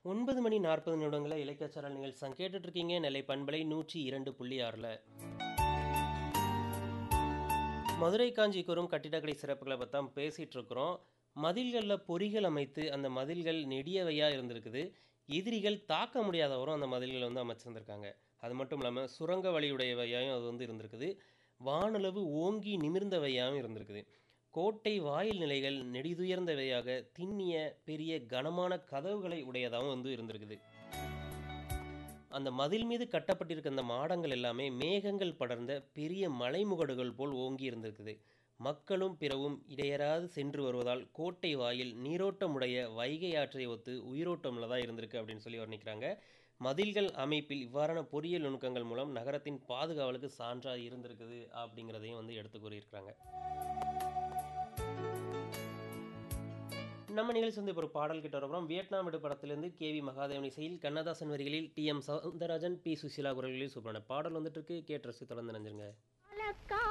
ஒன்பது மணி நாற்பது நிமிடங்களில் இலக்கியச்சாரல் நிகழ்ச்சி கேட்டுட்டு இருக்கீங்க நெல்லை பண்பலை நூற்றி இரண்டு புள்ளி ஆறில் மதுரை காஞ்சிபுரம் கட்டிடக்கலை சிறப்புகளை பற்றி தான் பேசிகிட்டு இருக்கிறோம் மதில்களில் பொறிகள் அமைத்து அந்த மதில்கள் நெடியவையாக இருந்திருக்குது எதிரிகள் தாக்க முடியாதவரும் அந்த மதில்களை வந்து அமைச்சிருந்திருக்காங்க அது மட்டும் இல்லாமல் சுரங்க வழியுடையவையாகவும் அது வந்து இருந்திருக்குது வானளவு ஓங்கி நிமிர்ந்தவையாகவும் இருந்திருக்குது கோட்டை வாயில் நிலைகள் நெடிதுயர்ந்தவையாக திண்ணிய பெரிய கனமான கதவுகளை உடையதாகவும் வந்து இருந்திருக்குது அந்த மதில் மீது கட்டப்பட்டிருக்க அந்த மாடங்கள் எல்லாமே மேகங்கள் படர்ந்த பெரிய மலைமுகடுகள் போல் ஓங்கி இருந்திருக்குது மக்களும் பிறவும் இடையராது சென்று வருவதால் கோட்டை வாயில் நீரோட்டமுடைய வைகை ஆற்றை ஒத்து உயிரோட்டமுள்ள தான் இருந்திருக்கு அப்படின்னு சொல்லி வர்ணிக்கிறாங்க மதில்கள் அமைப்பில் இவ்வாறான பொறியியல் நுணுக்கங்கள் மூலம் நகரத்தின் பாதுகாவலுக்கு சான்றாக இருந்திருக்குது அப்படிங்கிறதையும் வந்து எடுத்து கூறியிருக்கிறாங்க நம்ம நிகழ்ச்சி வந்து இப்போ ஒரு பாடல் கிட்ட வரப்போம் வியட்நாம் விடு படத்திலிருந்து கே வி மகாதேவன் இசையில் கண்ணதாசன் வரிகளில் T M Soundararajan P Susheela குரல்களில் சூப்பரான பாடல் வந்துட்டு இருக்கு கேட்டு ரசி தொடர்ந்து நினைஞ்சிருங்க